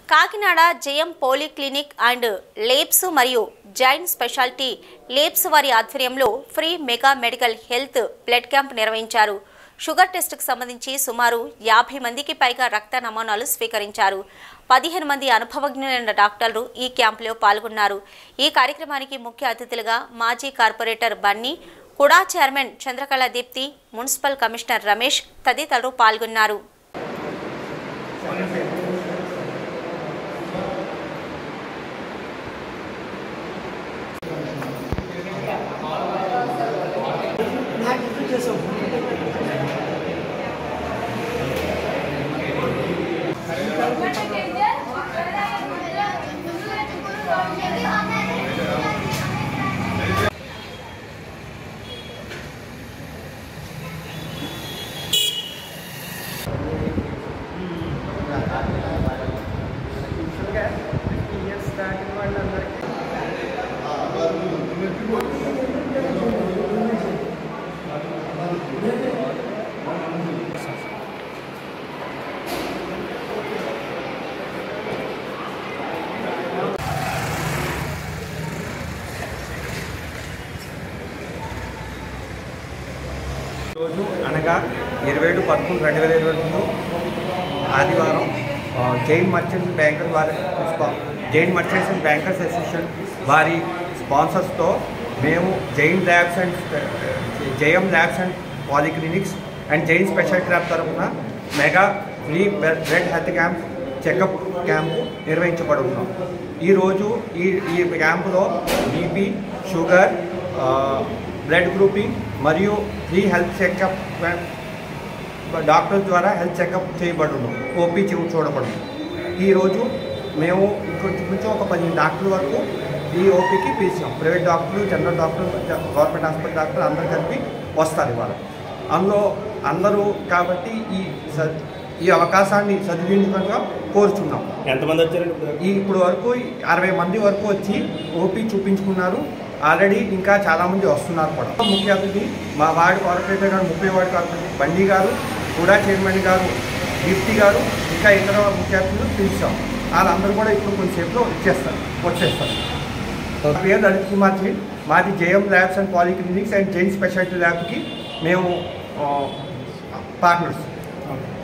కాకినాడ జయం పోలీక్లినిక్ and labs మరియు Jain speciality labs వారి ఆధ్వర్యంలో free mega medical health blood camp నిర్వహించారు షుగర్ టెస్టుకు సంబంధించి సుమారు యాభై మందికి పైగా రక్త నమూనాలు స్వీకరించారు పదిహేను మంది అనుభవజ్ఞులైన డాక్టర్లు ఈ క్యాంపులో పాల్గొన్నారు ఈ కార్యక్రమానికి ముఖ్య అతిథులుగా మాజీ కార్పొరేటర్ బన్నీ కుడా chairman Chandrakala Deepthi municipal commissioner Ramesh తదితరులు పాల్గొన్నారు రోజు అనగా ఇరవై ఏడు పదకొండు రెండు వేల ఇరవై రెండు ఆదివారం ఆ, జైన్ మర్చెంట్స్ బ్యాంకర్ వారి స్పా- Jain merchants and bankers association వారి స్పాన్సర్స్తో మేము Jain labs and Jayam labs and polyclinics and Jain speciality lab తరఫున mega free blood health camp checkup camp నిర్వహించబడుతున్నాం ఈరోజు ఈ ఈ క్యాంపులో బీపీ షుగర్ ఆ, బ్లడ్ గ్రూపింగ్ మరియు ఫ్రీ హెల్త్ చెకప్ డాక్టర్ ద్వారా హెల్త్ చెకప్ చేయబడును ఓపీ చూ చూడబడును ఈరోజు మేము ఇంకొంచెం కొంచెం ఒక పదిహేను డాక్టర్ల వరకు ఈ ఓపీకి పిలిచాం ప్రైవేట్ డాక్టర్లు జనరల్ డాక్టర్లు గవర్నమెంట్ హాస్పిటల్ డాక్టర్లు అందరు కలిపి వస్తారు ఇవాళ అందులో అందరూ కాబట్టి ఈ స- ఈ అవకాశాన్ని సద్వినియోగంగా కోరుచున్నాం ఎంతమంది వచ్చారండి ఇప్పుడు ఈ ఇప్పుడు వరకు అరవై మంది వరకు వచ్చి ఓపీ చూపించుకున్నారు ఆల్రెడీ ఇంకా చాలామంది వస్తున్నారు కూడా ముఖ్య అతిథి మా వార్డు కార్పొరేటర్ గారు ముప్పై వార్డు కార్పొరేటర్ బండి గారు కూడా చైర్మన్ గారు దీప్తి గారు ఇంకా ఇతర ముఖ్య అతిథులు పిలిచాం వాళ్ళందరూ కూడా ఇప్పుడు కొంచెంసేపులో వచ్చేస్తారు వచ్చేస్తారు నా పేరు లలిత్ కుమార్ జైన్ మాది JM labs and polyclinics and Jain speciality ల్యాబ్కి మేము పార్ట్నర్స్